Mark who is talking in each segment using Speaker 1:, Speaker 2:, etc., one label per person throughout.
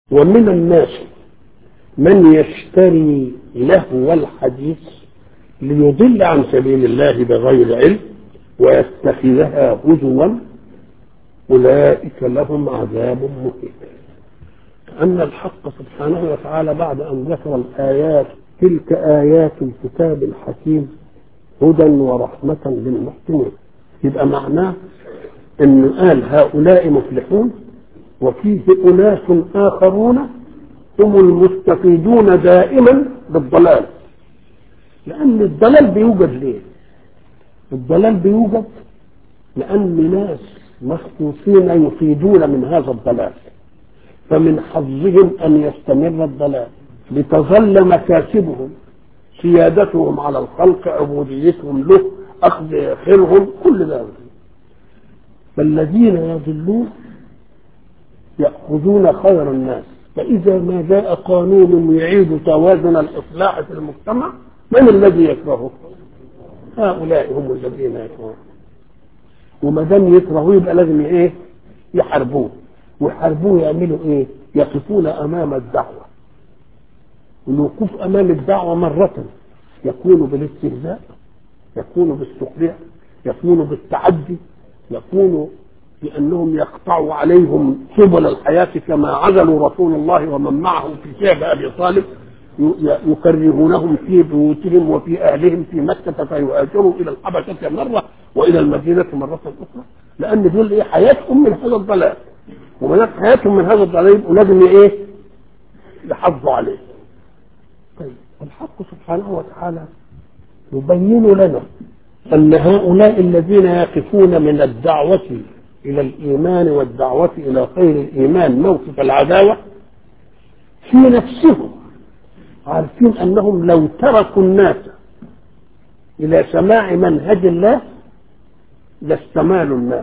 Speaker 1: ومن الناس من يشتري لهو الحديث ليضل عن سبيل الله بغير علم ويتخذها هزوا أولئك لهم عذاب مهين أن الحق سبحانه وتعالى بعد أن ذكر الآيات تلك آيات الكتاب الحكيم هدى ورحمة للمحسنين يبقى معناه أن قال هؤلاء مفلحون وفيه أناس آخرون هم المستفيدون دائما بالضلال لأن الضلال بيوجد ليه؟ الضلال بيوجد لأن ناس مخصوصين يفيدون من هذا الضلال فمن حظهم أن يستمر الضلال لتظل مكاسبهم سيادتهم على الخلق عبوديتهم له أخذ خيرهم كل ذلك فالذين يضلون يأخذون خير الناس فإذا ما جاء قانون يعيد توازن الإصلاح في المجتمع من الذي يكرهه؟ هؤلاء هم الذين يكرهون وما دام يكرهوه يبقى لازم ايه؟ يحاربوه ويحاربوه يعملوا ايه؟ يقفون امام الدعوه الوقوف امام الدعوه مره يكون بالاستهزاء يكون بالسخريه يكون بالتعدي يكون بانهم يقطعوا عليهم سبل الحياه كما عزلوا رسول الله ومن معه في شعب ابي طالب يكرهونهم في بيوتهم وفي اهلهم في مكه فيهاجروا الى الحبشه مره والى المدينه مره اخرى لان دول ايه حياتهم من هذا الضلال وما دام حياتهم من هذا الضلال يبقوا لازم ايه يحافظوا عليه طيب الحق سبحانه وتعالى يبين لنا ان هؤلاء الذين يقفون من الدعوه الى الايمان والدعوه الى خير الايمان موقف العداوه في نفسهم عارفين انهم لو تركوا الناس الى سماع منهج الله لاستمالوا الناس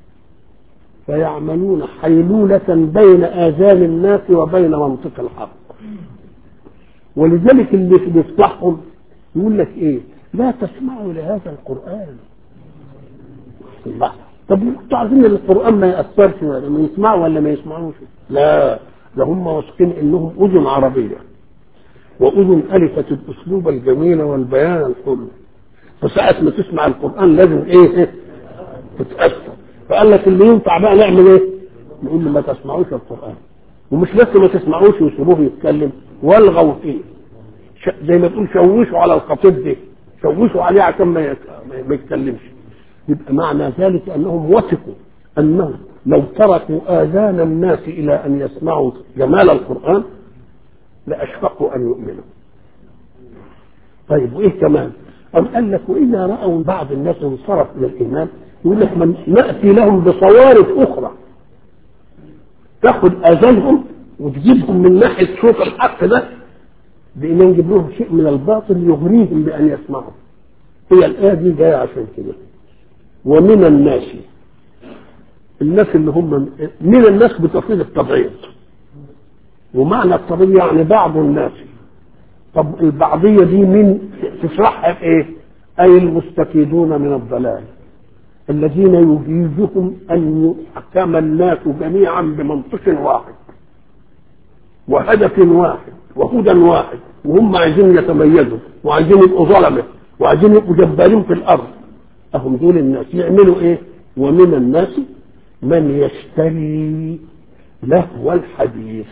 Speaker 1: فيعملون حيلولة بين آذان الناس وبين منطق الحق ولذلك اللي بيفتحهم يقول لك ايه لا تسمعوا لهذا القرآن الله طب انتوا عايزين القرآن ما يأثرش ولا ما يسمعوا ولا ما يسمعوش لا ده هم واثقين انهم اذن عربيه واذن الفت الاسلوب الجميل والبيان الحلو فساعة ما تسمع القران لازم ايه تتاثر فقال لك اللي ينفع بقى نعمل ايه؟ نقول له ما تسمعوش القران ومش بس ما تسمعوش وسيبوه يتكلم والغوا فيه زي ما تقول شوشوا على الخطيب ده شوشوا عليه عشان ما ما يتكلمش يبقى معنى ذلك انهم وثقوا انهم لو تركوا اذان الناس الى ان يسمعوا جمال القران لاشفقوا ان يؤمنوا. طيب وايه كمان؟ أم قال لك واذا راوا بعض الناس انصرف الى الايمان يقول لك من ناتي لهم بصوارف اخرى تاخذ اذانهم وتجيبهم من ناحيه صوت الحق ده بان نجيب لهم شيء من الباطل يغريهم بان يسمعوا. هي الايه دي جايه عشان كده. ومن الناس الناس اللي هم من الناس بتفيد التبعيض ومعنى التبعيض يعني بعض الناس طب البعضية دي من تشرحها بإيه؟ أي المستفيدون من الضلال الذين يجيزهم أن يحكم الناس جميعا بمنطق واحد وهدف واحد وهدى واحد وهم عايزين يتميزوا وعايزين يبقوا ظلمه وعايزين يبقوا جبارين في الأرض أهم دول الناس يعملوا إيه؟ ومن الناس من يشتري لهو الحديث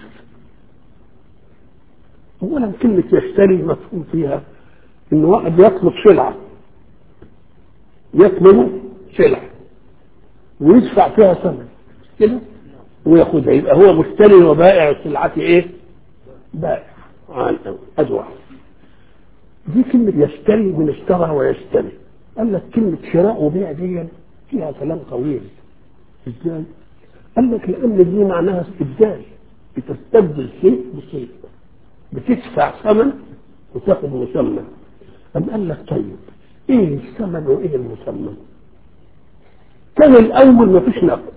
Speaker 1: اولا كلمه يشتري مفهوم فيها ان واحد يطلب سلعه يطلب سلعه ويدفع فيها ثمن كده وياخدها يبقى هو مشتري وبائع سلعته ايه؟ بائع ادوع دي كلمه يشتري من اشترى ويشتري قال لك كلمه شراء وبيع دي فيها كلام طويل ازاي؟ قال لك لان دي معناها استبدال بتستبدل شيء بشيء بتدفع ثمن وتاخد مسمى أم قال لك طيب ايه الثمن وايه المسمى كان الاول ما فيش نقد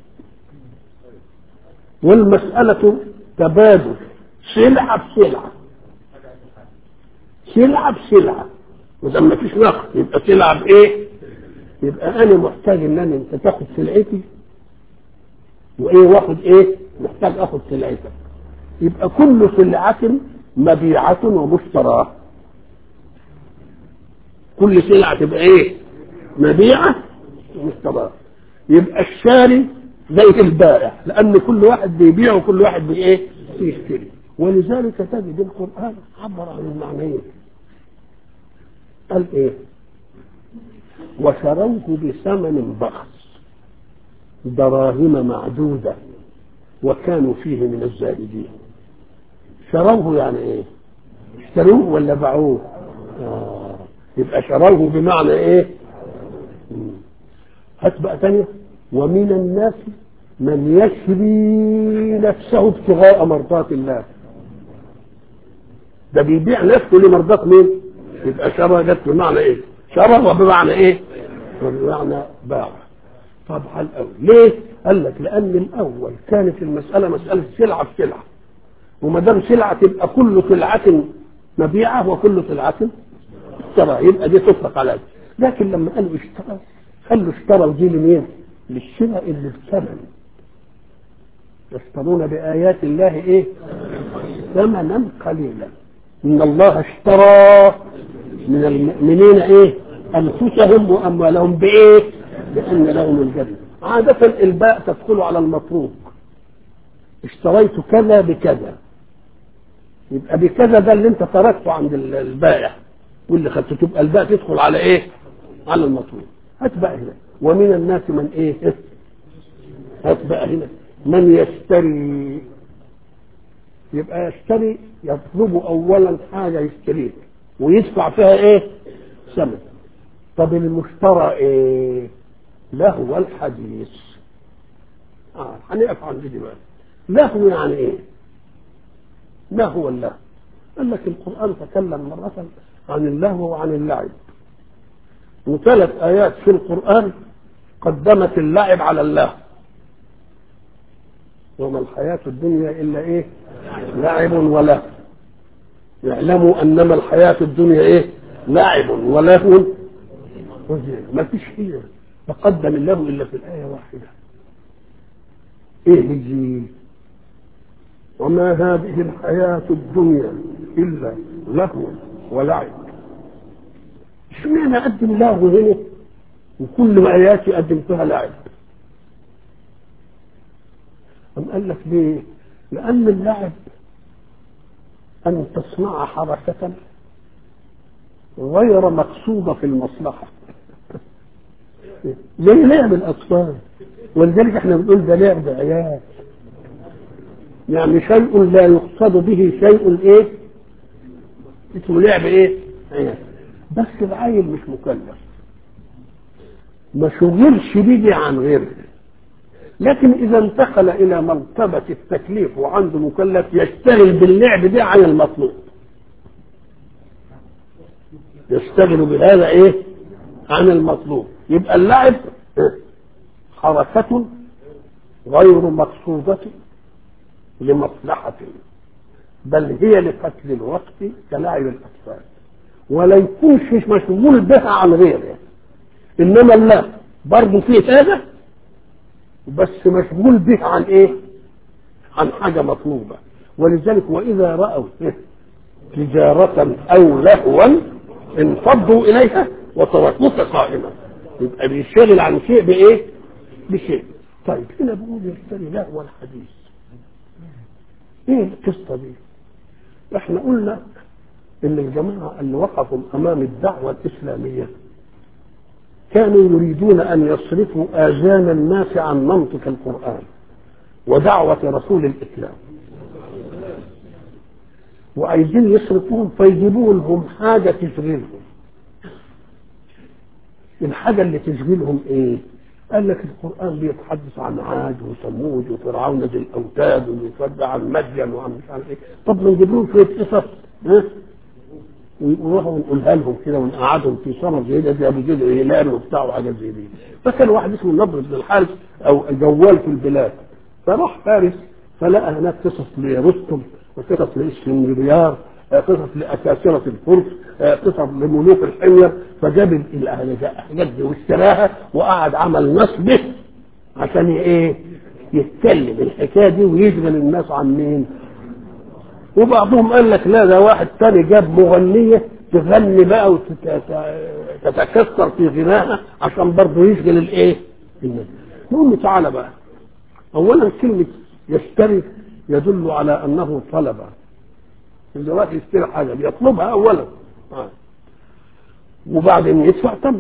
Speaker 1: والمسألة تبادل سلعة بسلعة سلعة بسلعة وإذا ما فيش نقد يبقى سلعة بإيه؟ يبقى أنا محتاج إن أنا أنت تاخد سلعتي وإيه واخد إيه؟ محتاج آخد سلعتك يبقى كل سلعة مبيعة ومشتراه كل سلعة تبقى ايه مبيعة ومشتراه يبقى الشاري زي البائع لان كل واحد بيبيع وكل واحد بايه بيشتري ولذلك تجد القرآن عبر عن المعنيين قال ايه وشروه بثمن بخس دراهم معدودة وكانوا فيه من الزاهدين شروه يعني ايه اشتروه ولا باعوه آه. يبقى شروه بمعنى ايه مم. هات بقى تانية ومن الناس من يشري نفسه ابتغاء مرضات الله ده بيبيع نفسه لمرضات مين يبقى شرى جت بمعنى ايه شرى وبمعنى ايه بمعنى باع طب على الاول ليه قال لك لان الاول كانت المساله مساله سلعه بسلعه وما دام سلعه تبقى كل سلعه مبيعه وكل سلعه اشترى يبقى دي تطلق على دي لكن لما قالوا اشترى قالوا اشترى ودي لمين؟ للشراء اللي بثمن يشترون بآيات الله ايه؟ ثمنا قليلا إن الله اشترى من المؤمنين ايه؟ أنفسهم وأموالهم بإيه؟ بأن لهم الجنة عادة الباء تدخل على المطروق اشتريت كذا بكذا يبقى بكذا ده اللي انت تركته عند البائع واللي خدته تبقى الباء تدخل على ايه؟ على المطروق هات بقى هنا ومن الناس من ايه؟ هات بقى هنا من يشتري يبقى يشتري يطلب اولا حاجه يشتريها ويدفع فيها ايه؟ ثمن طب المشترى ايه؟ لهو الحديث اه هنقف عند دي بقى لهو يعني ايه؟ لهو اللهو قال لك القران تكلم مره عن اللهو وعن اللعب وثلاث ايات في القران قدمت اللعب على اللهو وما الحياة الدنيا إلا إيه لعب ولهو اعلموا أنما الحياة الدنيا إيه لعب ولهو ما فيش هي تقدم الله إلا في الآية واحدة إيه يجي وما هذه الحياة الدنيا إلا لهو ولعب اشمعنى قدم لهو هنا وكل ما آياتي قدمتها لعب أم قال لك ليه؟ لأن اللعب أن تصنع حركة غير مقصودة في المصلحة زي لعب الأطفال ولذلك احنا بنقول ده لعب عيال يعني شيء لا يقصد به شيء ايه اسمه لعب ايه عيال بس العيل مش مكلف ما شغلش بيجي عن غيره لكن اذا انتقل الى مرتبه التكليف وعنده مكلف يشتغل باللعب ده عن المطلوب يشتغل بهذا ايه عن المطلوب يبقى اللعب حركة غير مقصودة لمصلحة بل هي لقتل الوقت كلاعب الأطفال ولا يكونش مشغول بها عن غيره إنما اللعب برضه فيه هذا بس مشغول به عن ايه عن حاجة مطلوبة ولذلك وإذا رأوا تجارة أو لهوا انفضوا إليها وتركوك قائما يبقى بيشتغل عن شيء بإيه؟ بشيء طيب هنا بيقول يشتري لهو الحديث ايه القصة دي؟ احنا قلنا ان الجماعة اللي وقفوا امام الدعوة الاسلامية كانوا يريدون أن يصرفوا آذان الناس عن منطق القرآن ودعوة رسول الإسلام وعايزين يصرفوهم فيجيبوا لهم حاجة تشغلهم الحاجة اللي تشغلهم إيه؟ قال لك القرآن بيتحدث عن عاد وثمود وفرعون ذي الأوتاد ويتودع عن مدين وعن مش عارف إيه طب ما نجيب لهم شوية قصص ها؟ ونروحوا نقولها لهم كده ونقعدهم في سمر زي ده زي ابو جد هلال وبتاع وحاجات زي دي فكان واحد اسمه النضر بن الحارث او جوال في البلاد فراح فارس فلقى هناك قصص لرستم وقصص لاسفنديار قصص لأساسرة الفرس قصص لملوك الحمير فجاب الحاجات دي واشتراها وقعد عمل نصبه عشان ايه يتكلم الحكايه دي ويشغل الناس عن مين؟ وبعضهم قال لك لا ده واحد تاني جاب مغنية تغني بقى وتتكسر في غناها عشان برضه يشغل الايه؟ الناس. نقول له تعالى بقى. أولا كلمة يشتري يدل على أنه طلب. اللي واحد يشتري حاجة بيطلبها أولا. آه. وبعدين يدفع ثمن.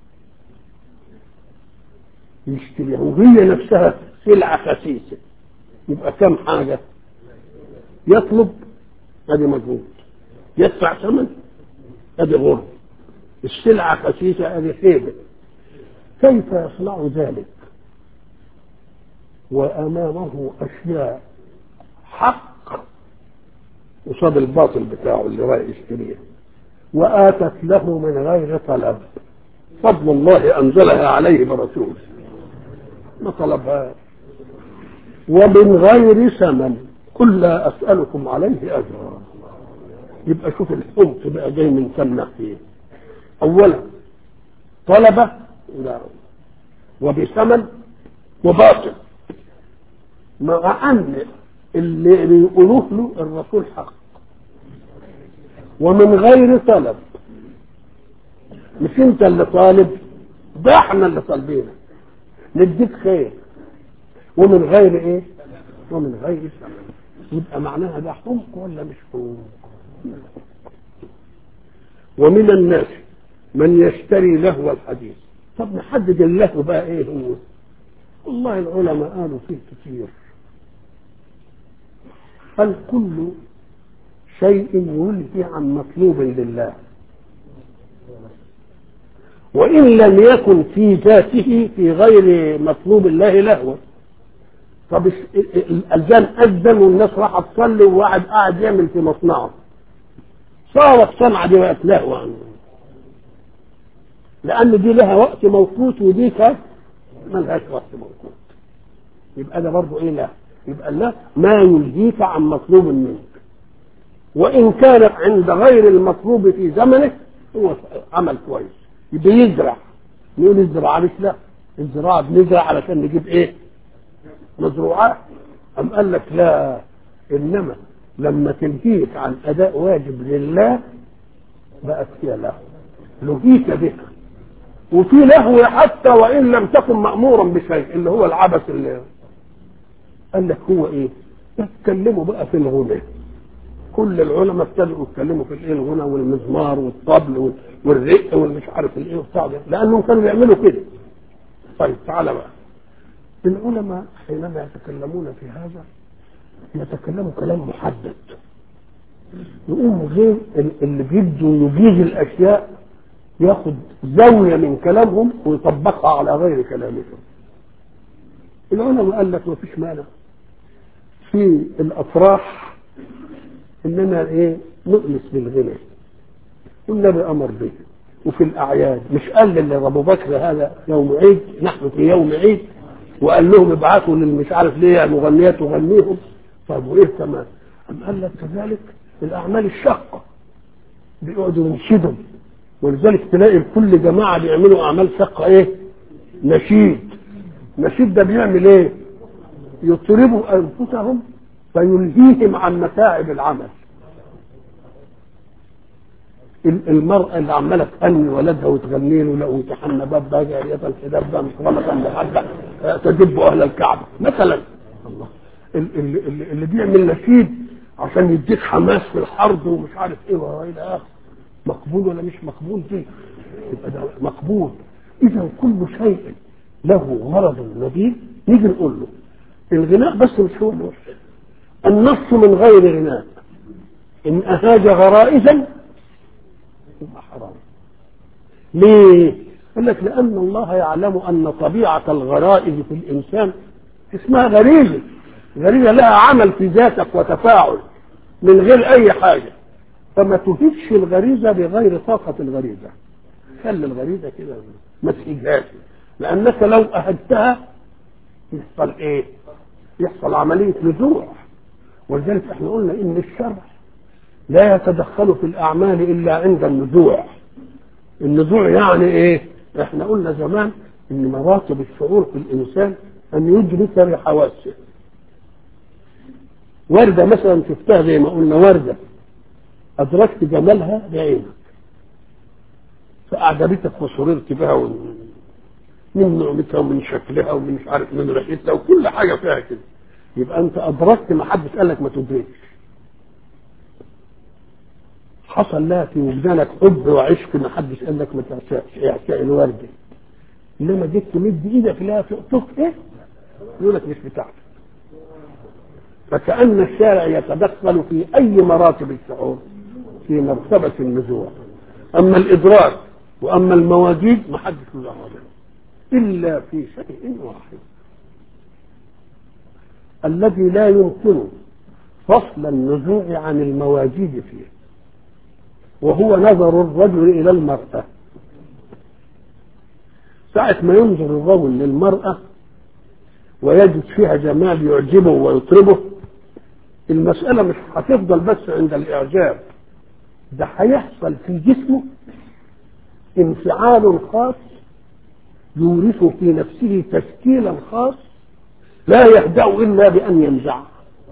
Speaker 1: يشتريها وهي نفسها سلعة خسيسة. يبقى كم حاجة؟ يطلب ادي مجهود يدفع ثمن ادي غرب السلعة خسيسة ادي خيبة كيف يصنع ذلك وامامه اشياء حق قصاد الباطل بتاعه اللي رايح يشتريها واتت له من غير طلب فضل الله انزلها عليه برسوله ما طلبها ومن غير ثمن قل لا اسالكم عليه اجرا يبقى شوف الحمق بقى جاي من كم ناحيه اولا طلب لا وبثمن وباطل مع ان اللي بيقولوه له الرسول حق ومن غير طلب مش انت اللي طالب ده احنا اللي طالبينه نديك خير ومن غير ايه ومن غير ثمن يبقى معناها ده حمق ولا مش حمق ومن الناس من يشتري لهو الحديث طب نحدد اللهو بقى ايه هو والله العلماء قالوا فيه كتير هل كل شيء يلهي عن مطلوب لله وإن لم يكن في ذاته في غير مطلوب الله لهوا طب الأذان أذن والناس راحت تصلي وواحد قاعد يعمل في مصنعه صارت صنعة دي بقت لهو عنه لأن دي لها وقت موقوت ودي كانت ملهاش وقت موقوت يبقى ده برضه إيه لا يبقى لا ما يلهيك عن مطلوب منك وإن كان عند غير المطلوب في زمنه هو عمل كويس يبقى يزرع نقول الزراعة مش لا الزراعة بنزرع علشان نجيب إيه مزروعات أم قال لك لا إنما لما تنهيك عن أداء واجب لله بقت فيها لهو لهيك بك وفي لهو حتى وإن لم تكن مأمورا بشيء اللي هو العبث اللي قال لك هو إيه؟ اتكلموا بقى في الغنى كل العلماء ابتدوا يتكلموا في الايه الغنى والمزمار والطبل والرق والمش عارف الايه وبتاع ده لانهم كانوا بيعملوا كده طيب تعالى بقى العلماء حينما يتكلمون في هذا يتكلموا كلام محدد يقوموا غير اللي بيبدوا يجيز الاشياء ياخد زاويه من كلامهم ويطبقها على غير كلامهم العلماء قال لك ما فيش مانع في الافراح اننا ايه نؤنس بالغنى والنبي امر به وفي الاعياد مش قال لابو بكر هذا يوم عيد نحن في يوم عيد وقال لهم ابعثوا للمش عارف ليه المغنيات تغنيهم طيب وايه كمان؟ أم قال لك كذلك الاعمال الشاقه بيقعدوا ينشدوا ولذلك تلاقي كل جماعه بيعملوا اعمال شاقه ايه؟ نشيد نشيد ده بيعمل ايه؟ يطربوا انفسهم فيلهيهم عن متاعب العمل المرأة اللي عمالة تهني ولدها وتغني له لو امتحنا باب بقى جارية الحداب ده مكرمة محبة تدب أهل الكعبة مثلا الله اللي, اللي بيعمل نشيد عشان يديك حماس في الحرب ومش عارف ايه والى اخره مقبول ولا مش مقبول دي يبقى ده مقبول اذا كل شيء له غرض نبيل نيجي نقول له الغناء بس مش هو الوحيد النص من غير غناء ان اهاج غرائزا يبقى حرام ليه قال لك لان الله يعلم ان طبيعه الغرائز في الانسان اسمها غريزه غريزه لها عمل في ذاتك وتفاعل من غير اي حاجه فما تهيجش الغريزه بغير طاقه الغريزه خلي الغريزه كده ما تهيجهاش لانك لو اهجتها يحصل ايه يحصل عمليه نزوع ولذلك احنا قلنا ان الشرع لا يتدخل في الاعمال الا عند النزوع النزوع يعني ايه احنا قلنا زمان ان مراتب الشعور في الانسان ان يدرك بحواسه وردة مثلا شفتها زي ما قلنا وردة أدركت جمالها بعينك فأعجبتك وسررت بها ومن من نعمتها ومن شكلها ومن مش عارف من ريحتها وكل حاجة فيها كده يبقى أنت أدركت ما حدش قال لك ما تدركش حصل لها في وجدانك حب وعشق ما حدش قال لك ما تعشقش اعشاء الوردة انما جيت تمد ايدك لها تقطف ايه يقول لك مش بتاعتك فكأن الشارع يتدخل في أي مراتب الشعور في مرتبة النزوع أما الإدراك وأما المواجيد ما حدش له إلا في شيء واحد الذي لا يمكن فصل النزوع عن المواجيد فيه وهو نظر الرجل إلى المرأة ساعة ما ينظر الرجل للمرأة ويجد فيها جمال يعجبه ويطربه المسألة مش هتفضل بس عند الإعجاب ده هيحصل في جسمه انفعال خاص يورث في نفسه تشكيلا خاص لا يهدأ إلا بأن ينزعه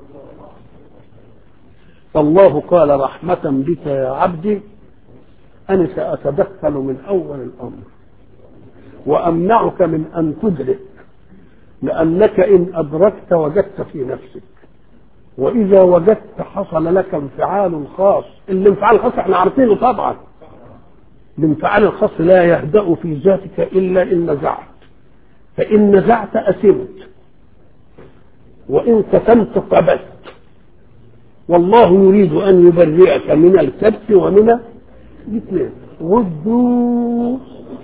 Speaker 1: فالله قال رحمة بك يا عبدي أنا سأتدخل من أول الأمر وأمنعك من أن تدرك لأنك إن أدركت وجدت في نفسك وإذا وجدت حصل لك انفعال خاص الانفعال الخاص احنا عارفينه طبعا الانفعال الخاص لا يهدأ في ذاتك إلا إن نزعت فإن نزعت أسمت وإن كتمت قبست والله يريد أن يبرئك من الكبت ومن الاثنين ردوا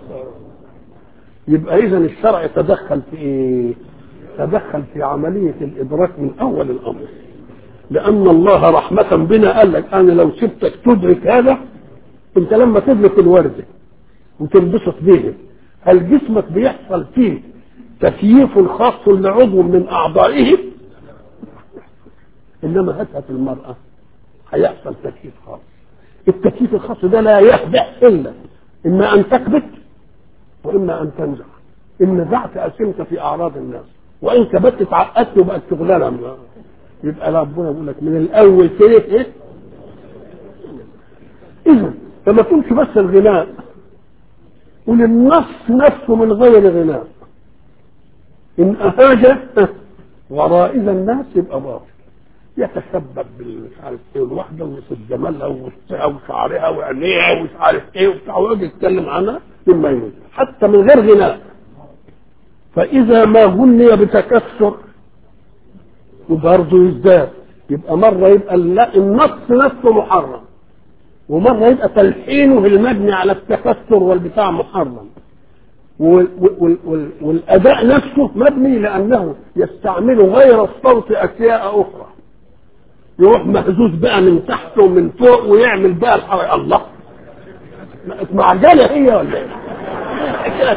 Speaker 1: يبقى إذا الشرع يتدخل في إيه؟ تدخل في عملية الإدراك من أول الأمر لأن الله رحمة بنا قال لك أنا لو سبتك تدرك هذا أنت لما تدرك الوردة وتنبسط به هل جسمك بيحصل فيه تكييف خاص لعضو من أعضائه إنما هتهت المرأة هيحصل تكييف خاص التكييف الخاص ده لا يهدأ إلا إما أن تكبت وإما أن تنزع إن نزعت أسمت في أعراض الناس وإن كبت اتعقدت وبقت شغلانة يبقى ربنا يقول لك من الأول كده إيه؟ إذا فما تقولش بس الغناء وللنص نفسه من غير غناء إن أهاج غرائز الناس يبقى باطل يتسبب بالمش عارف ايه الواحدة ويصف جمالها ووسطها وشعرها وعينيها ومش عارف ايه وبتاع ويقعد يتكلم عنها مما يريد حتى من غير غناء فإذا ما غني بتكسر وبرضه يزداد يبقى مرة يبقى لا النص نفسه محرم ومرة يبقى تلحينه المبني على التكسر والبتاع محرم والأداء نفسه مبني لأنه يستعمل غير الصوت أشياء أخرى يروح مهزوز بقى من تحت ومن فوق ويعمل بقى الحركة الله معجنة هي ولا ايه؟ كده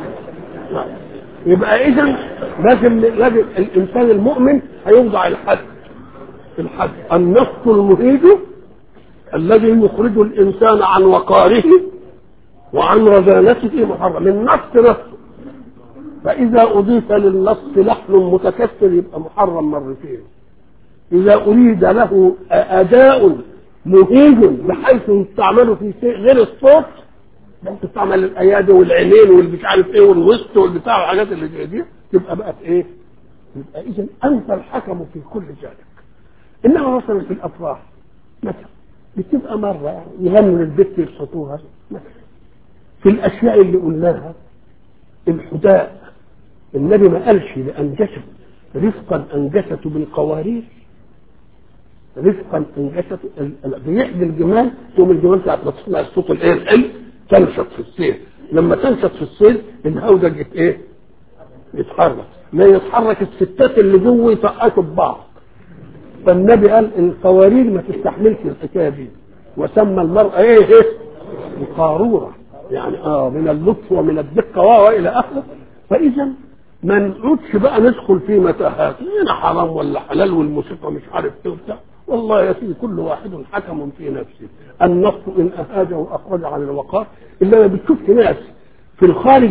Speaker 1: يبقى اذا لازم لازم الانسان المؤمن هيوضع الحد الحد النص المهيج الذي يخرج الانسان عن وقاره وعن رزانته محرم النص نفسه فاذا اضيف للنص لحن متكسر يبقى محرم مرتين اذا اريد له اداء مهيج بحيث يستعمل في شيء غير الصوت تستعمل الايادي والعينين والمش عارف ايه والوسط والبتاع والحاجات اللي زي دي تبقى بقت ايه؟ يبقى اذا انت الحكم في كل ذلك انما مثلا في الافراح مثلا بتبقى مره يعني يغنوا للبت يبسطوها مثلا في الاشياء اللي قلناها الحداء النبي ما قالش لانجشت رفقا انجشت بالقوارير رفقا انجشت بيحدي الجمال تقوم الجمال ساعه ما تسمع الصوت الايه الحلو تنشط في السير لما تنشط في السير الهودج ايه يتحرك لا يتحرك الستات اللي جوه يطقشوا ببعض فالنبي قال القوارير ما تستحملش الحكايه دي وسمى المرأة ايه ايه قارورة يعني اه من اللطف ومن الدقة والى اخره فاذا ما نقعدش بقى ندخل في متاهات هنا حرام ولا حلال والموسيقى مش عارف ايه وبتاع والله يا سيدي كل واحد حكم في نفسه النص ان اهاج واخرج عن الوقار الا ما بتشوف ناس في الخارج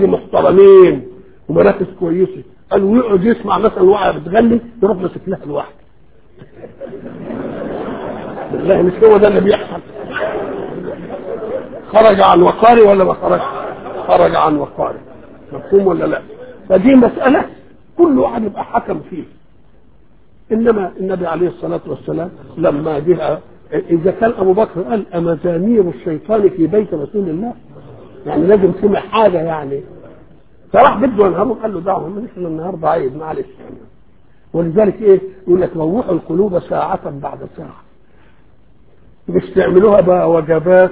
Speaker 1: محترمين ومراكز كويسه قالوا يقعد يسمع مثلا واحده بتغني يروح ماسك لها الواحده بالله مش هو ده اللي بيحصل خرج عن وقاري ولا ما خرج خرج عن وقاري مفهوم ولا لا فدي مسألة كل واحد يبقى حكم فيه انما النبي عليه الصلاة والسلام لما جاء اذا كان ابو بكر قال امزامير الشيطان في بيت رسول الله يعني لازم سمع حاجة يعني فراح بده ينهره قال له دعهم نحن النهارده عيب معلش ولذلك ايه يقول لك روحوا القلوب ساعة بعد ساعة مش تعملوها بقى وجبات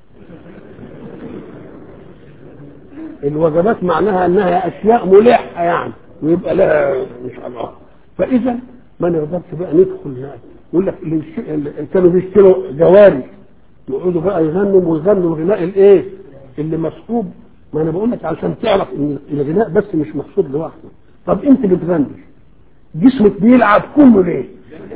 Speaker 1: الوجبات معناها انها اشياء ملحه يعني ويبقى لها مش الله فاذا ما نقدرش بقى ندخل يقول لك اللي اللي كانوا بيشتروا جواري يقعدوا بقى يغنوا ويغنوا الغناء الايه اللي مصحوب ما انا بقول لك علشان تعرف ان الغناء بس مش مقصود لوحده طب انت بتغني جسمك بيلعب كله ليه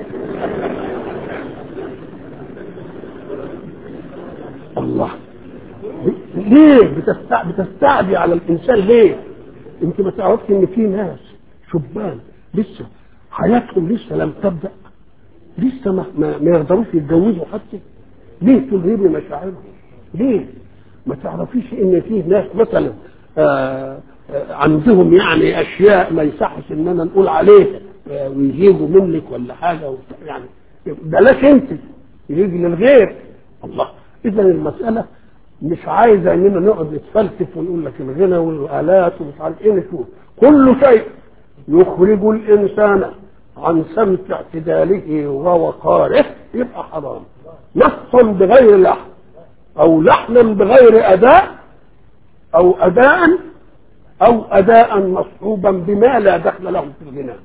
Speaker 1: الله ليه بتستع... بتستعدي على الانسان ليه انت ما تعرفش ان في ناس شبان لسه حياتهم لسه لم تبدا لسه ما, ما, ما يقدروش يتجوزوا حتى ليه تلهبي مشاعرهم ليه ما تعرفيش ان في ناس مثلا آه آه عندهم يعني اشياء ما يصحش اننا نقول عليها آه ويجيبوا منك ولا حاجه يعني بلاش انت يجي للغير الله اذا المساله مش عايزه اننا نقعد نتفلسف ونقول لك الغنى والالات ومش عارف ايه نشوف كل شيء يخرج الانسان عن سمت اعتداله ووقاره يبقى حرام نصا بغير لحن او لحنا بغير اداء او اداء او اداء مصحوبا بما لا دخل له في الغناء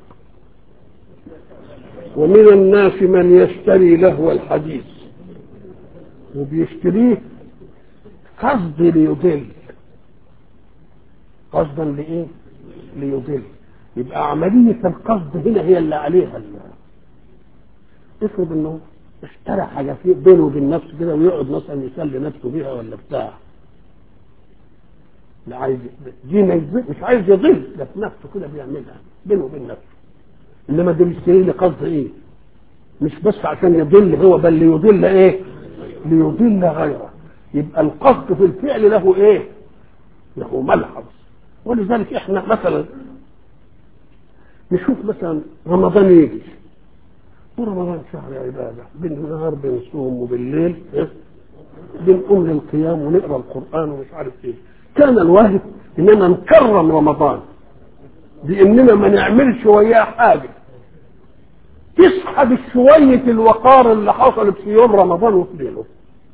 Speaker 1: ومن الناس من يشتري لهو الحديث وبيشتريه قصد ليضل قصدا لايه ليضل يبقى عملية القصد هنا هي اللي عليها افرض انه اشترى حاجة في بينه وبين نفسه كده ويقعد مثلا يسلي نفسه بيها ولا بتاع لا عايز دي مش عايز يضل ده في نفسه كده بيعملها بينه وبين نفسه انما ده بيشتري لي قصد ايه مش بس عشان يضل هو بل ليضل ايه ليضل غيره يبقى القصد في الفعل له ايه له ملحظ ولذلك احنا مثلا نشوف مثلا رمضان يجي ورمضان شهر عبادة بالنهار بنصوم وبالليل إيه؟ بنقوم للقيام ونقرا القرآن ومش عارف ايه كان الواجب اننا نكرم رمضان باننا ما نعملش وياه حاجه تسحب شويه الوقار اللي حصلت في يوم رمضان وفي ليله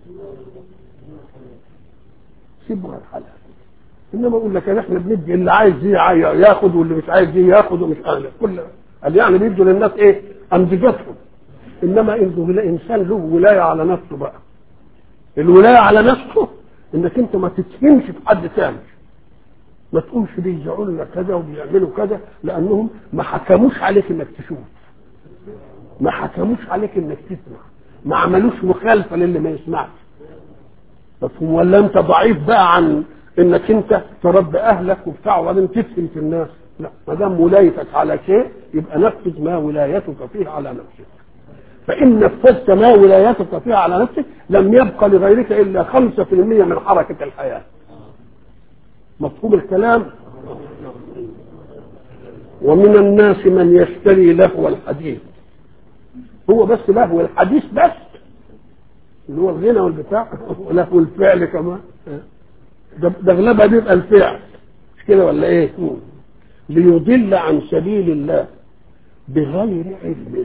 Speaker 1: سيبها الحلال انما اقول لك احنا بندي اللي عايز ياخد واللي مش عايز ياخد ومش عايز كل قال يعني بيدوا للناس ايه امزجتهم انما الانسان له ولايه على نفسه بقى الولايه على نفسه انك انت ما تتهمش في حد تاني ما تقولش بيزعوا لنا كذا وبيعملوا كذا لانهم ما حكموش عليك انك تشوف ما حكموش عليك انك تسمع ما عملوش مخالفه للي ما يسمعش مفهوم ولا انت ضعيف بقى عن انك انت تربي اهلك وبتاع وبعدين تفهم في الناس لا ما دام ولايتك على شيء يبقى نفذ ما ولايتك فيه على نفسك فان نفذت ما ولايتك فيه على نفسك لم يبقى لغيرك الا 5% من حركه الحياه مفهوم الكلام ومن الناس من يشتري لهو الحديث هو بس لهو الحديث بس اللي هو الغنى والبتاع ولهو الفعل كمان ده ده اغلبها بيبقى الفعل مش كده ولا ايه ليضل عن سبيل الله بغير علم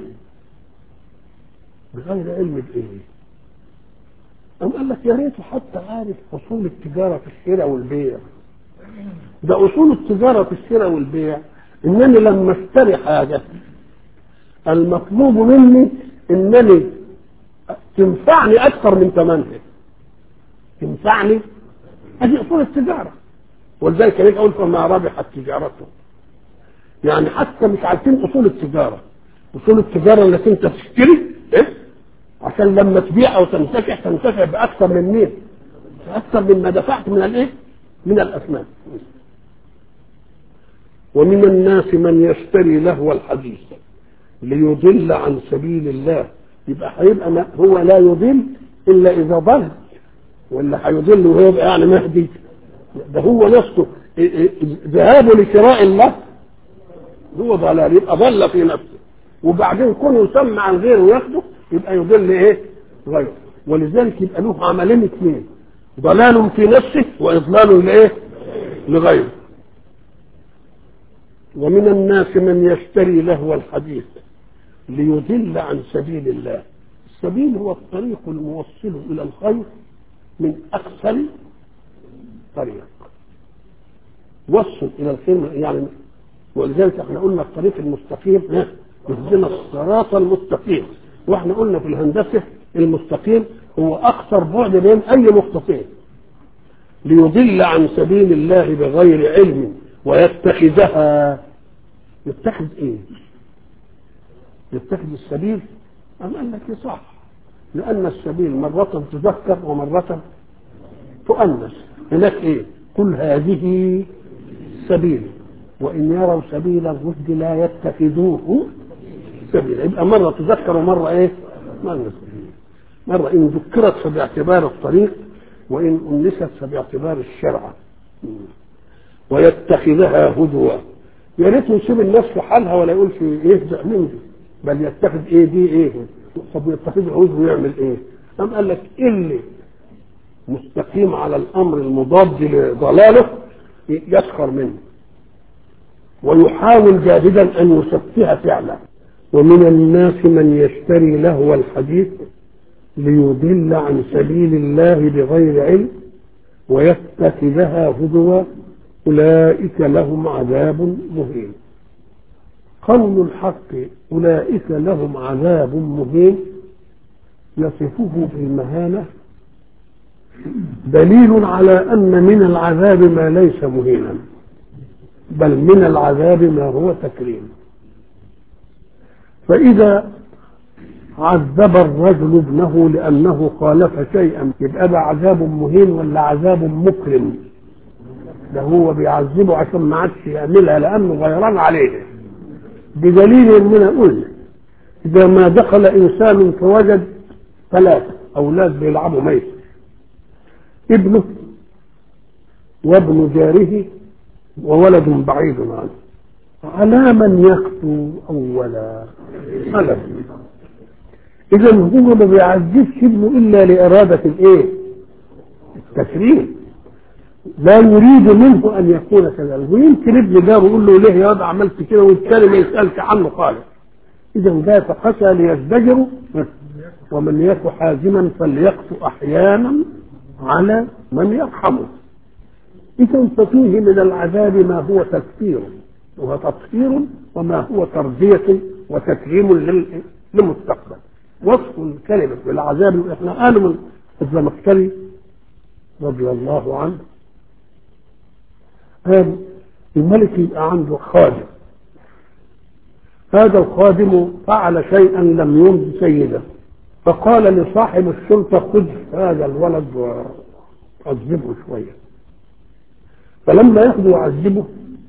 Speaker 1: بغير علم بايه أم قال لك يا ريت حتى عارف اصول التجاره في الشراء والبيع ده اصول التجاره في الشراء والبيع انني لما اشتري حاجه المطلوب مني انني تنفعني اكثر من ثمنها تنفعني هذه اصول التجاره ولذلك كان اقول فما ربحت تجارته يعني حتى مش عارفين اصول التجاره اصول التجاره انك انت تشتري ايه عشان لما تبيع او تنتفع تنتفع باكثر من مين اكثر مما دفعت من الايه من الاثمان ومن الناس من يشتري لهو الحديث ليضل عن سبيل الله يبقى هيبقى ما هو لا يضل الا اذا ضل ولا هيضل وهو يبقى يعني مهدي ده هو نفسه ذهابه لشراء الله هو ضلال يبقى ضل في نفسه وبعدين كونه يسمى عن غيره وياخده يبقى يضل ايه غيره ولذلك يبقى له عملين اثنين ضلال في نفسه واضلال لايه لغيره ومن الناس من يشتري لهو الحديث ليضل عن سبيل الله السبيل هو الطريق الموصل الى الخير من اقصر طريق وصل الى الخير يعني ولذلك احنا قلنا الطريق المستقيم اهدنا الصراط المستقيم واحنا قلنا في الهندسه المستقيم هو اقصر بعد بين اي مستقيم ليضل عن سبيل الله بغير علم ويتخذها يتخذ ايه يتخذ السبيل أم قال لك صح لأن السبيل مرة تذكر ومرة تؤنث هناك ايه قل هذه سبيل وإن يروا سبيل الرشد لا يتخذوه سبيلا يبقى مرة تذكر ومرة ايه مرة سبيل مرة إن ذكرت فباعتبار الطريق وإن أنست فباعتبار الشرع ويتخذها هدوا يا ريت يسيب الناس في حالها ولا يقول في يهزأ من دي بل يتخذ ايه دي ايه طب يتخذ هدوا ويعمل ايه أم قال لك اللي مستقيم على الأمر المضاد لضلاله يسخر منه ويحاول جاهدا أن يسفه فعله ومن الناس من يشتري لهو الحديث ليضل عن سبيل الله بغير علم ويتخذها هدوا أولئك لهم عذاب مهين قول الحق أولئك لهم عذاب مهين يصفه بالمهانة دليل على أن من العذاب ما ليس مهينا بل من العذاب ما هو تكريم فإذا عذب الرجل ابنه لأنه خالف شيئا يبقى ده عذاب مهين ولا عذاب مكرم ده هو بيعذبه عشان ما عادش يعملها لأنه غيران عليه بدليل اننا قلنا اذا ما دخل انسان فوجد ثلاثه اولاد بيلعبوا ميت ابنه وابن جاره وولد بعيد عنه على من يخطو اولا على اذا هو ما بيعذبش ابنه الا لاراده الايه التكريم لا يريد منه ان يكون كذلك ويمكن ابن جاره يقول له ليه يا واد عملت كده والتاني ما يسالش عنه خالص اذا ده فخشى ليزدجروا ومن يك حازما فليقسو احيانا على من يرحمه اذا ففيه من العذاب ما هو تكفير وتطهير وما هو تربيه وتكريم للمستقبل وصف الكلمه بالعذاب احنا قالوا من الزمخشري رضي الله عنه قال الملك يبقى عنده خادم هذا الخادم فعل شيئا لم يرض سيده فقال لصاحب السلطة خذ هذا الولد وعذبه شوية فلما ياخده ويعذبه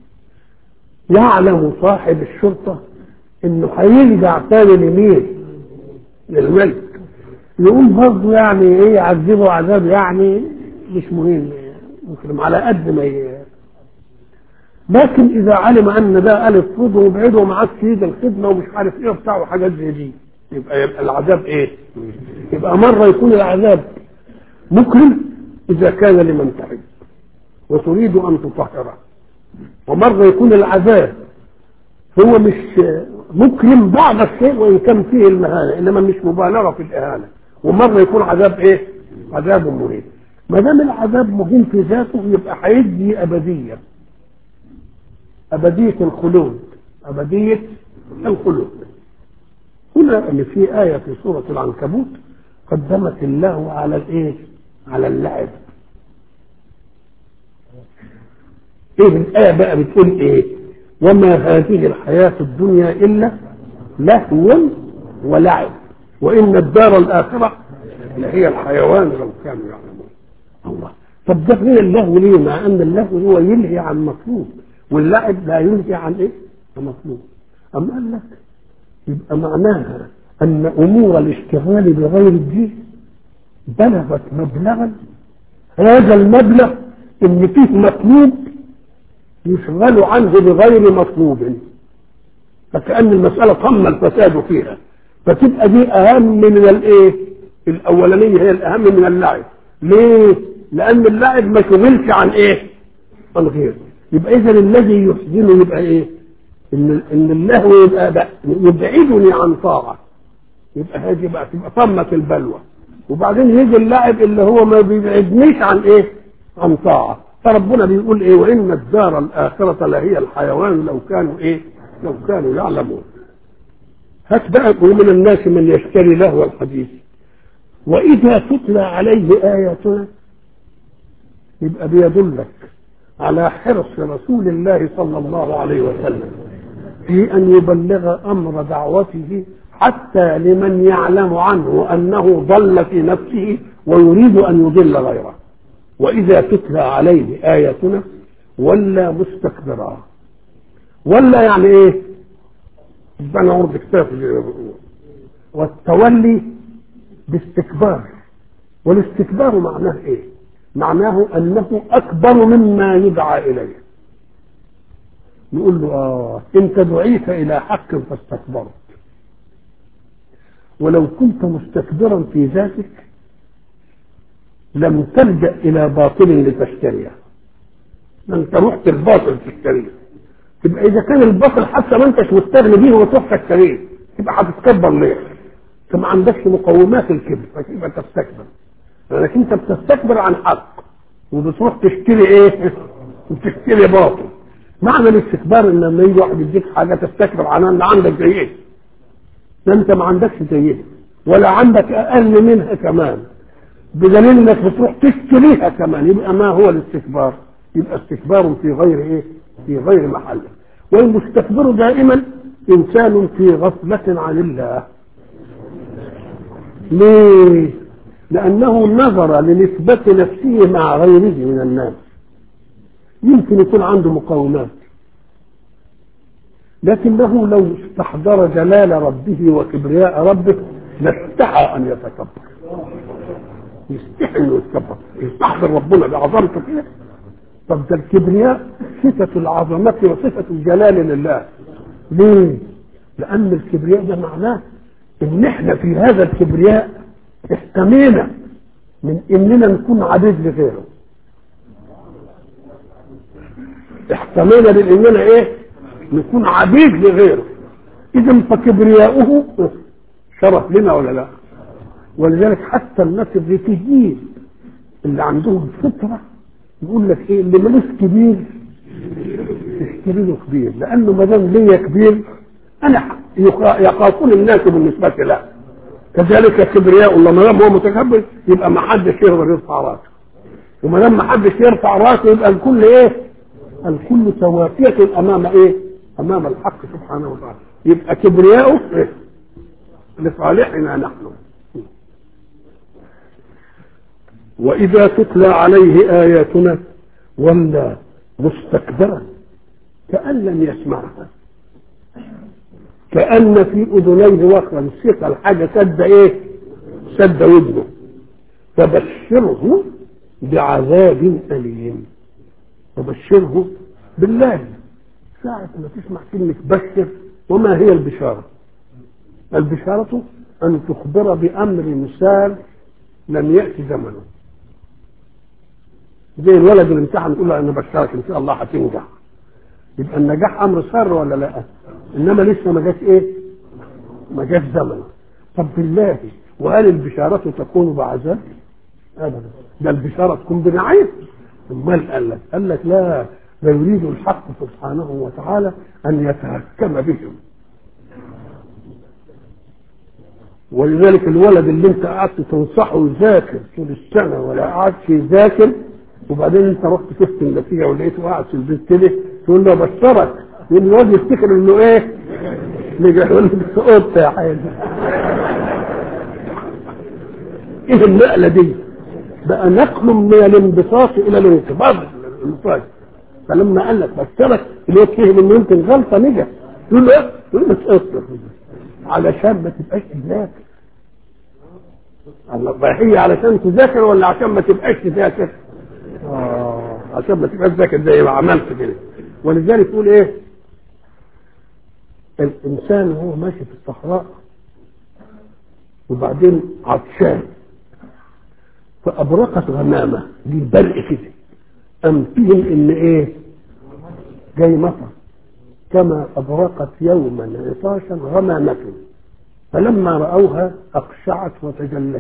Speaker 1: يعلم صاحب الشرطة انه هيرجع تاني لمين؟ للملك يقول برضه يعني ايه يعذبه عذاب يعني مش مهم ممكن على قد ما ي... لكن اذا علم ان ده الف خده وابعده وما عادش يد الخدمه ومش عارف ايه وبتاع وحاجات زي دي يبقى يبقى العذاب ايه؟ يبقى مره يكون العذاب مكرم اذا كان لمن تعب وتريد ان تطهره ومره يكون العذاب هو مش مكرم بعض الشيء وان كان فيه المهانه انما مش مبالغه في الاهانه ومره يكون عذاب ايه؟ عذاب مهين ما دام العذاب مهين في ذاته يبقى هيدي ابديه أبدية الخلود أبدية الخلود هنا اللي في آية في سورة العنكبوت قدمت الله على الإيه؟ على اللعب إيه الآية بقى بتقول إيه؟ وما هذه الحياة الدنيا إلا لهو ولعب وإن الدار الآخرة لهي الحيوان لو كانوا يعلمون الله طب ده غير اللهو ليه؟ مع أن اللهو هو يلهي عن مطلوب واللعب لا ينهي عن ايه؟ عن مطلوب أم قال لك يبقى معناها أن أمور الاشتغال بغير الدين بلغت مبلغا هذا المبلغ إن فيه مطلوب يشغل عنه بغير مطلوب فكأن المسألة تم الفساد فيها فتبقى دي أهم من الإيه؟ الأولانية هي الأهم من اللعب ليه؟ لأن اللعب ما شغلش عن إيه؟ عن غيره يبقى إذا الذي يحزنه يبقى إيه؟ إن إن اللهو يبقى يبعدني عن طاعة يبقى هذه بقى تبقى طمة البلوى وبعدين يجي اللاعب اللي هو ما بيبعدنيش عن إيه؟ عن طاعة فربنا بيقول إيه؟ وإن الدار الآخرة لهي الحيوان لو كانوا إيه؟ لو كانوا يعلمون هات بقى ومن الناس من يشتري لهو الحديث وإذا تتلى عليه آياتنا يبقى بيدلك على حرص رسول الله صلى الله عليه وسلم في أن يبلغ أمر دعوته حتى لمن يعلم عنه أنه ضل في نفسه ويريد أن يضل غيره وإذا تتلى عليه آياتنا ولا مستكبرا ولا يعني إيه؟ ربنا عرض كتاب والتولي باستكبار والاستكبار معناه ايه معناه انه اكبر مما يدعى اليه نقول له اه انت دعيت الى حق فاستكبرت ولو كنت مستكبرا في ذاتك لم تلجا الى باطل لتشتريه انت رحت الباطل تشتريه يبقى اذا كان الباطل حتى ما انتش مستغني بيه وتروح تشتريه تبقى هتتكبر ليه؟ انت ما عندكش مقومات الكبر فتبقى تستكبر لانك انت بتستكبر عن حق وبتروح تشتري ايه؟ وتشتري باطل معنى الاستكبار ان لما يجي واحد يديك حاجه تستكبر عنها ان عندك زيه ده انت ما عندكش زيه ولا عندك اقل منها كمان بدليل انك بتروح تشتريها كمان يبقى ما هو الاستكبار؟ يبقى استكبار في غير ايه؟ في غير محله والمستكبر دائما انسان في غفله عن الله ليه؟ لأنه نظر لنسبة نفسه مع غيره من الناس يمكن يكون عنده مقاومات لكنه لو استحضر جلال ربه وكبرياء ربه لاستحى أن يتكبر يستحي أنه يتكبر يستحضر ربنا بعظمته كده طب ده الكبرياء صفة العظمة وصفة الجلال لله ليه؟ لأن الكبرياء ده معناه ان احنا في هذا الكبرياء احتمينا من اننا نكون عبيد لغيره احتمينا من اننا ايه نكون عبيد لغيره اذا فكبرياؤه شرف لنا ولا لا ولذلك حتى الناس الريفيجيين اللي عندهم فطره يقول لك ايه اللي ملوش كبير تشتري له كبير لانه ما دام ليا كبير انا يخافون الناس بالنسبه له كذلك كبرياء الله ما دام هو متكبر يبقى ما حدش يقدر يرفع راسه وما دام ما حدش يرفع راسه يبقى الكل ايه؟ الكل سوافية امام ايه؟ امام الحق سبحانه وتعالى يبقى كبرياؤه إيه؟ لصالحنا نحن واذا تتلى عليه اياتنا ولى مستكبرا كان لم يسمعها كأن في أذنيه وقرا ثقل الحاجة سد إيه؟ سد ودنه فبشره بعذاب أليم فبشره بالله ساعة ما تسمع كلمة بشر وما هي البشارة؟ البشارة أن تخبر بأمر مثال لم يأتي زمنه زي الولد اللي امتحن تقول له أنا بشرك إن شاء الله هتنجح يبقى النجاح أمر سر ولا لا؟ انما لسه ما جاش ايه ما جاش زمن طب بالله وهل البشارة تكون بعذاب ابدا ده البشارة تكون بنعيم امال قال لك قال لك لا لا يريد الحق سبحانه وتعالى ان يتهكم بهم ولذلك الولد اللي انت قعدت تنصحه يذاكر طول السنه ولا قعدش يذاكر وبعدين انت رحت شفت النتيجه ولقيته قاعد في البيت كده تقول له بشرك يقوم الواد يفتكر انه ايه؟ نجح يقول له قطه يا حاج ايه النقله دي؟ بقى نقل من الانبساط الى الانقباض الانفاج فلما قال لك بشرك الواد فهم انه يمكن غلطه نجح يقول له ايه؟ يقول له اصبر علشان ما تبقاش تذاكر الله هي علشان تذاكر ولا عشان ما تبقاش تذاكر؟ اه عشان ما تبقاش تذاكر زي ما عملت كده ولذلك يقول ايه؟ الانسان وهو ماشي في الصحراء وبعدين عطشان فابرقت غمامه دي برق كده ام فيهم ان ايه؟ جاي مطر كما أبرقت يوما عطاشا غمامة فلما رأوها أقشعت وتجلت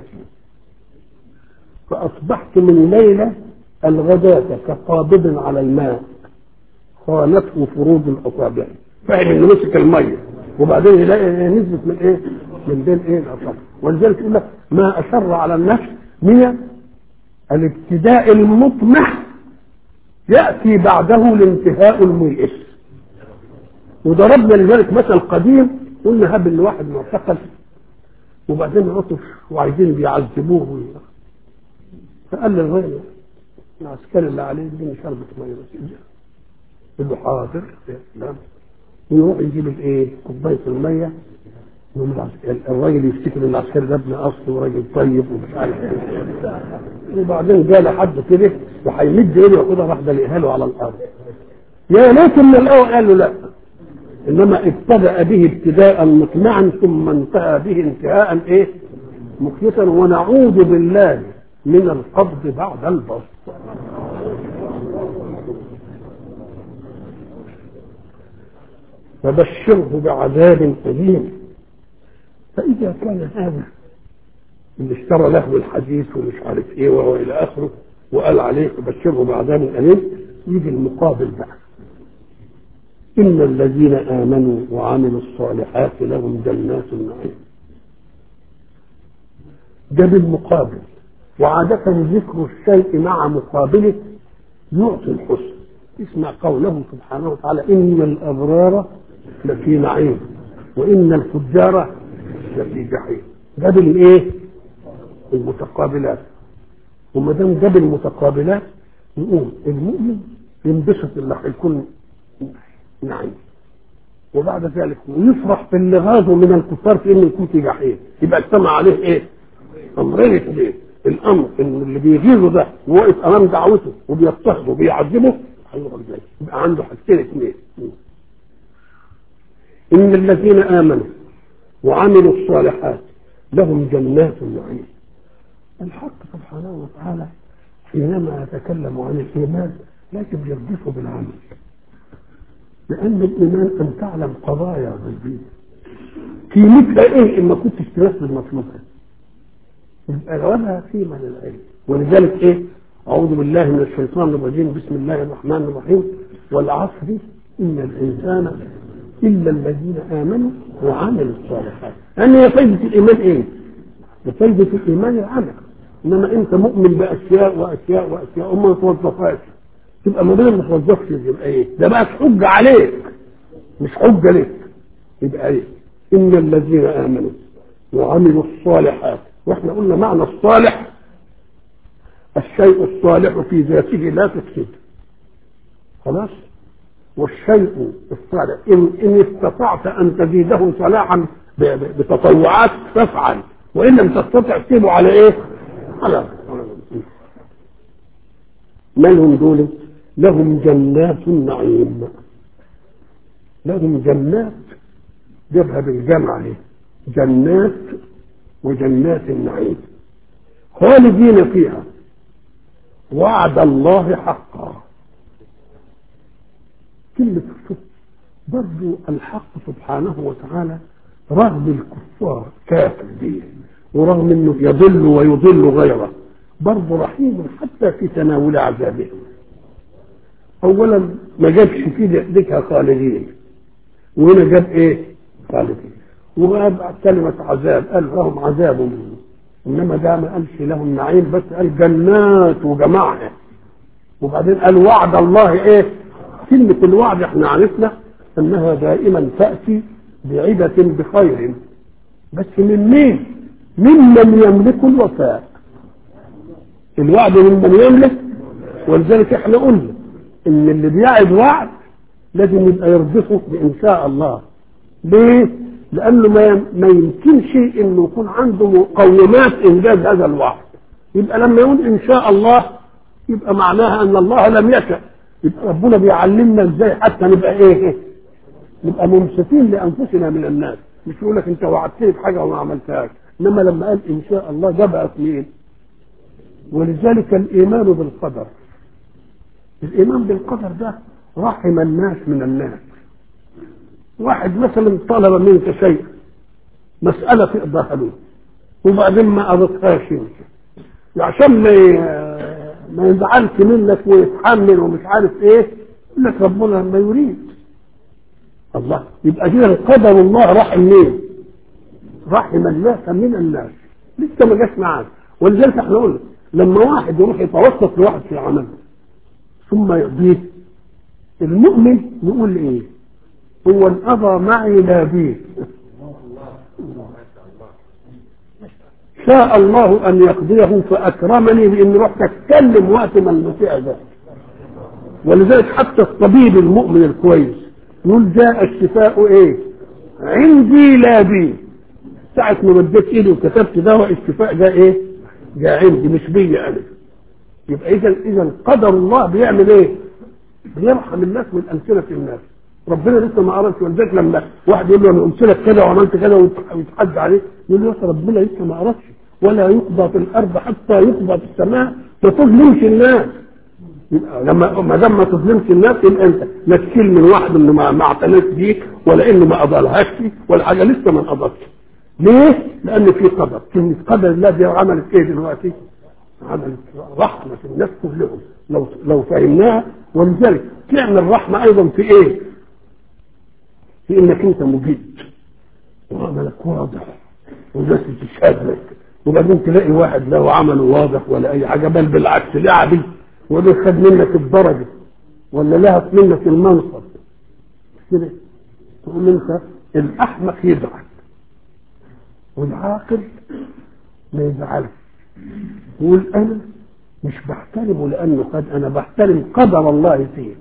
Speaker 1: فأصبحت من ليلة الغداة كقابض على الماء خانته فروض الأصابع فاهم إنه مسك المية وبعدين يلاقي نزلت من إيه؟ من بين إيه الأصابع ولذلك يقول لك ما أشر على النفس من الابتداء المطمح يأتي بعده الانتهاء الميئس وضربنا لذلك مثل قديم قلنا هب ان واحد معتقل وبعدين عطف وعايزين بيعذبوه فقال للغير العسكري اللي عليه اديني شربة ميه بس يقول له حاضر يا سلام ويروح يجيب الايه كوبايه الميه يقوم العسكري الراجل يفتكر ان العسكري ده ابن اصل وراجل طيب ومش عارف ايه وبعدين جاء لحد كده وهيمد ايده ياخدها راح دلقها له على الارض يا ليت من الاول قال له لا انما ابتدا به ابتداء مقنعا ثم انتهى به انتهاء ايه مخيفا ونعوذ بالله من القبض بعد البسط فبشره بعذاب أليم فإذا كان هذا اللي اشترى له الحديث ومش عارف ايه وهو الى اخره وقال عليه فبشره بعذاب أليم يجي المقابل بقى إن الذين آمنوا وعملوا الصالحات لهم جنات النعيم ده بالمقابل وعادة ذكر الشيء مع مقابله يعطي الحسن اسمع قوله سبحانه وتعالى إن الأبرار لفي نعيم وإن الفجار لفي جحيم ده بالإيه؟ المتقابلات وما دام ده بالمتقابلات يقوم المؤمن ينبسط اللي هيكون نعيم وبعد ذلك ويفرح في اللي غاظه من الكفار في انه يكون في جحيم يبقى اجتمع عليه ايه؟ امرين اثنين الامر ان اللي بيغيظه ده وواقف امام دعوته وبيضطهده وبيعذبه هيروح جاي يبقى عنده حاجتين اثنين ان الذين امنوا وعملوا الصالحات لهم جنات النعيم الحق سبحانه وتعالى حينما يتكلم عن الايمان لكن يربطه بالعمل لأن الإيمان أن تعلم قضايا غيبية في مثل إيه إن ما كنتش تنفذ مطلوبها يبقى ولا قيمة للعلم ولذلك إيه أعوذ بالله من الشيطان الرجيم بسم الله الرحمن الرحيم والعصر إن الإنسان إلا الذين آمنوا وعملوا الصالحات أن هي فايدة الإيمان إيه؟ فايدة الإيمان العمل إنما أنت مؤمن بأشياء وأشياء وأشياء وما توظفهاش تبقى ما بين ما توظفش يبقى ايه؟ ده بقى حجة عليك مش حجة لك يبقى ايه؟ إن الذين آمنوا وعملوا الصالحات واحنا قلنا معنى الصالح الشيء الصالح في ذاته لا تفسد خلاص والشيء الصالح إن, إن استطعت أن تزيده صلاحا بتطوعات فافعل وإن لم تستطع تسيبه على إيه؟ على ما لهم دول لهم جنات النعيم لهم جنات جابها بالجمع اهي جنات وجنات النعيم خالدين فيها وعد الله حقا كلمة شوف برضو الحق سبحانه وتعالى رغم الكفار كافر دي ورغم انه يضل ويضل غيره برضه رحيم حتى في تناول عذابهم اولا ما جابش في ذكر خالدين وهنا جاب ايه خالدين وجاب كلمة عذاب قال لهم عذاب منه انما ده ما قالش لهم نعيم بس قال جنات وجماعة وبعدين قال وعد الله ايه كلمة الوعد احنا عرفنا انها دائما تأتي بعدة بخير بس من مين ممن يملك الوفاء الوعد ممن يملك ولذلك احنا قلنا ان اللي بيعد وعد لازم يبقى يربطه بان شاء الله ليه لانه ما ما يمكنش انه يكون عنده مقومات انجاز هذا الوعد يبقى لما يقول ان شاء الله يبقى معناها ان الله لم يشاء يبقى ربنا بيعلمنا ازاي حتى نبقى ايه نبقى ممسكين لانفسنا من الناس مش يقول لك انت وعدتني بحاجه وما عملتهاش انما لما قال ان شاء الله جاب اثنين ولذلك الايمان بالقدر الايمان بالقدر ده رحم الناس من الناس واحد مثلا طلب منك شيء مسألة تقضاها له وبعدين ما قضتهاش انت عشان ما ما يزعلش منك ويتحمل ومش عارف ايه يقول لك ربنا لما يريد الله يبقى دي قدر الله رحم مين؟ رحم الناس من الناس لسه ما جاش معاك ولذلك احنا قلنا لما واحد يروح يتوسط لواحد في عمله ثم يقضيه المؤمن يقول ايه؟ هو انقضى معي لا بيه شاء الله ان يقضيه فاكرمني بان رحت اتكلم وقت ما المسيح ده ولذلك حتى الطبيب المؤمن الكويس يقول جاء الشفاء ايه عندي لا بي ساعة ما مديت ايدي وكتبت دواء الشفاء ده ايه جاء عندي مش بيا انا يبقى اذا اذا قدر الله بيعمل ايه بيرحم الناس من امثله الناس ربنا لسه ما قرأش ولذلك لما واحد يقول له انا قلت لك كذا وعملت كذا ويتحج عليه يقول له يا ربنا لسه ما قرأش ولا يقضى في الارض حتى يقضى في السماء ما تظلمش الناس يبقى لما ما دام ما تظلمش الناس يبقى انت لا تشيل من واحد انه ما ما اعتناش بيك ولا انه ما قضالهاش ولا حاجه لسه ما انقضتش ليه؟ لان في قدر كلمه قدر الله دي عملت ايه دلوقتي؟ عملت رحمه الناس كلهم لو لو فهمناها ولذلك تعمل رحمه ايضا في ايه؟ في انك انت مجيد وعملك واضح والناس تشهد لك وبعدين تلاقي واحد له عمل واضح ولا اي حاجه بل بالعكس لعبي وده خد منك الدرجه ولا لها منك المنصب كده تقول انت الاحمق يزعل والعاقل ما يزعلش يقول انا مش بحترمه لانه قد انا بحترم قدر الله فيه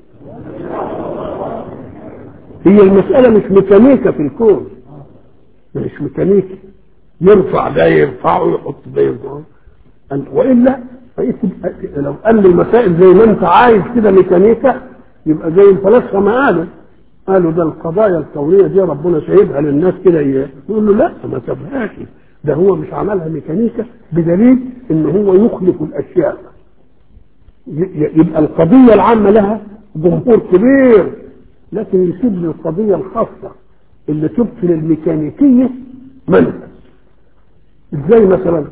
Speaker 1: هي المسألة مش ميكانيكا في الكون مش ميكانيكا يرفع ده يرفعه يحط ده يرفعه وإلا لو قال لي المسائل زي ما أنت عايز كده ميكانيكا يبقى زي الفلاسفة ما قالوا قالوا ده القضايا الكونية دي ربنا سايبها للناس كده يقول له لا ما سابهاش ده هو مش عملها ميكانيكا بدليل ان هو يخلق الاشياء يبقى القضية العامة لها جمهور كبير لكن يسيب للقضية الخاصة اللي تبطل الميكانيكية منفذ ازاي مثلا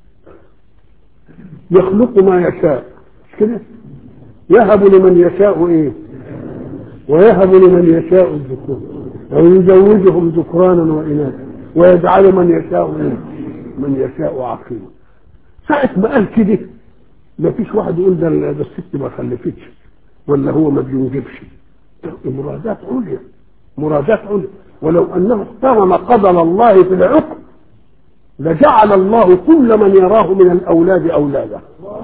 Speaker 1: يخلق ما يشاء مش كده يهب لمن يشاء ايه ويهب لمن يشاء الذكور ويزوجهم ذكرانا واناثا ويجعل من يشاء ايه من يشاء عقيما ساعة ما قال كده ما فيش واحد يقول ده ده الست ما خلفتش ولا هو ما بينجبش مرادات عليا مرادات عليا ولو انه احترم قدر الله في العقل لجعل الله كل من يراه من الاولاد اولاده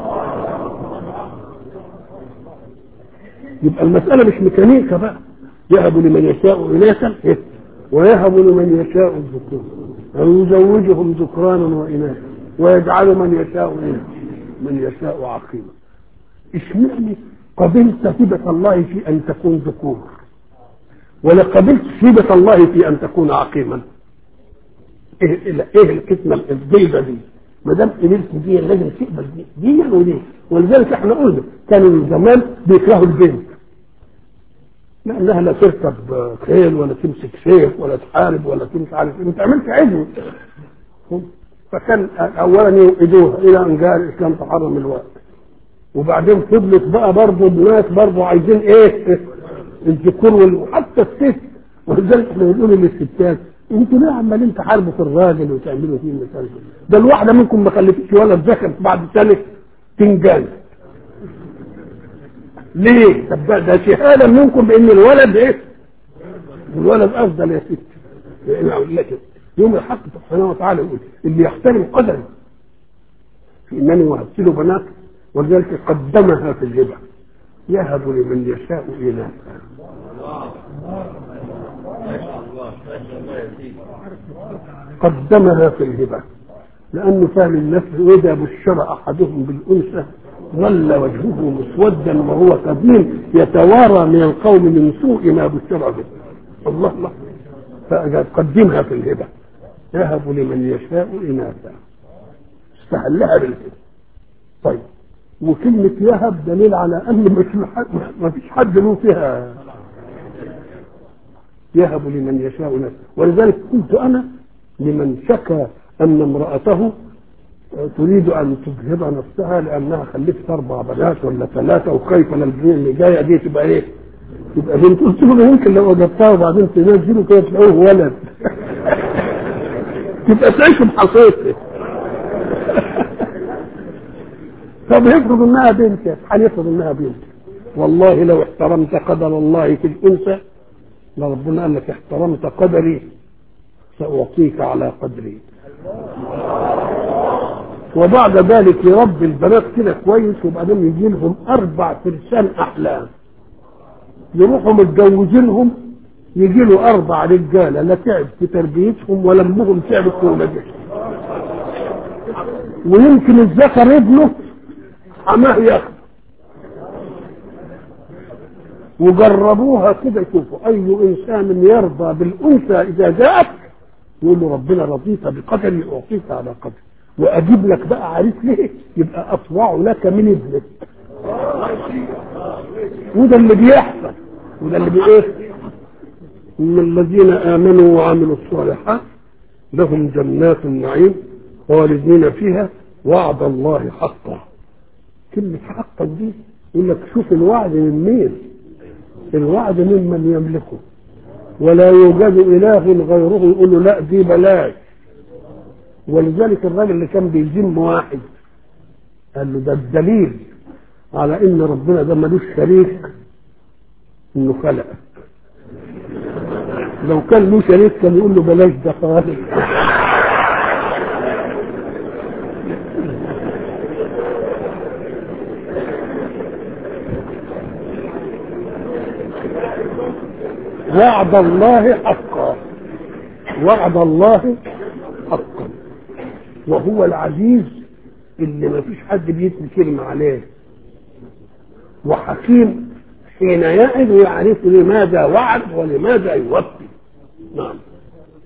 Speaker 1: يبقى المساله مش ميكانيكا بقى يهب لمن يشاء اناثا ويهب لمن يشاء الذكور او يزوجهم ذكرانا واناثا ويجعل من يشاء إيه؟ من يشاء عقيما اشمعنى قبلت هبة الله في أن تكون ذكور ولا قبلت هبة الله في أن تكون عقيما إيه, إيه الكتمة البيضة دي ما دام قبلت دي لازم تقبل دي دي ودي ولذلك احنا قلنا كانوا زمان بيكرهوا البنت لانها لا تركب خيل ولا تمسك سيف ولا تحارب ولا تمسك عارف ما تعملش عدل فكان اولا يوئدوها الى ان جاء الاسلام تحرم الوقت وبعدين فضلت بقى برضه الناس برضه عايزين ايه الذكور وحتى الست ولذلك احنا بنقول للستات انتوا ليه عمالين تحاربوا في الراجل وتعملوا فيه المثال ده الواحده منكم ما خلفتش ولد ذكر بعد سنه تنجان ليه؟ طب ده شهاده منكم بان الولد ايه؟ الولد افضل يا ست لكن يوم الحق سبحانه وتعالى يقول اللي يحترم قدري في انني وهبت له بنات ولذلك قدمها في الهبه يهب لمن يشاء اناثا قدمها في الهبة لأنه فهم النفس وإذا بشر أحدهم بالأنثى ظل وجهه مسودا وهو كظيم يتوارى من القوم من سوء ما بشر به الله الله فقدمها في الهبة يهب لمن يشاء إناثا استحلها بالهبة طيب وكلمة يهب دليل على أن مش ما فيش حد له فيها يهب لمن يشاء نفسه ولذلك قلت أنا لمن شكى أن امرأته تريد أن تجهض نفسها لأنها خلفت أربع بنات ولا ثلاثة وخايفة البنية اللي جاية دي تبقى إيه؟ تبقى بنت قلت له يمكن لو وجدتها وبعدين تنزله كده تلاقوه ولد تبقى تعيش بحصيصه طب يفرض انها بنت هنفرض انها بنت والله لو احترمت قدر الله في الانثى لربنا قال لك احترمت قدري ساعطيك على قدري وبعد ذلك يربي البنات كده كويس وبعدين يجي لهم اربع فرسان احلام يروحوا متجوزينهم يجي له اربع رجاله لا تعب في تربيتهم ولا امهم تعبت في ولادهم ويمكن الذكر ابنه حماه ياخد وجربوها كده يشوفوا اي انسان يرضى بالانثى اذا جاءت يقول له ربنا رضيت بقدري اعطيك على قدري واجيب لك بقى عريس ليه يبقى اطوع لك من ابنك وده اللي بيحصل وده اللي بايه ان الذين امنوا وعملوا الصالحات لهم جنات النعيم خالدين فيها وعد الله حقا كلمة حقا دي يقول لك شوف الوعد من مين الوعد ممن يملكه ولا يوجد اله غيره يقول له لا دي بلاش ولذلك الراجل اللي كان بيذم واحد قال له ده الدليل على ان ربنا ده ملوش شريك انه خلقك لو كان له شريك كان يقول له بلاش ده خالق وعد الله حقا وعد الله حقا وهو العزيز اللي ما فيش حد بيثني كلمة عليه وحكيم حين يعد يعرف لماذا وعد ولماذا يوفي نعم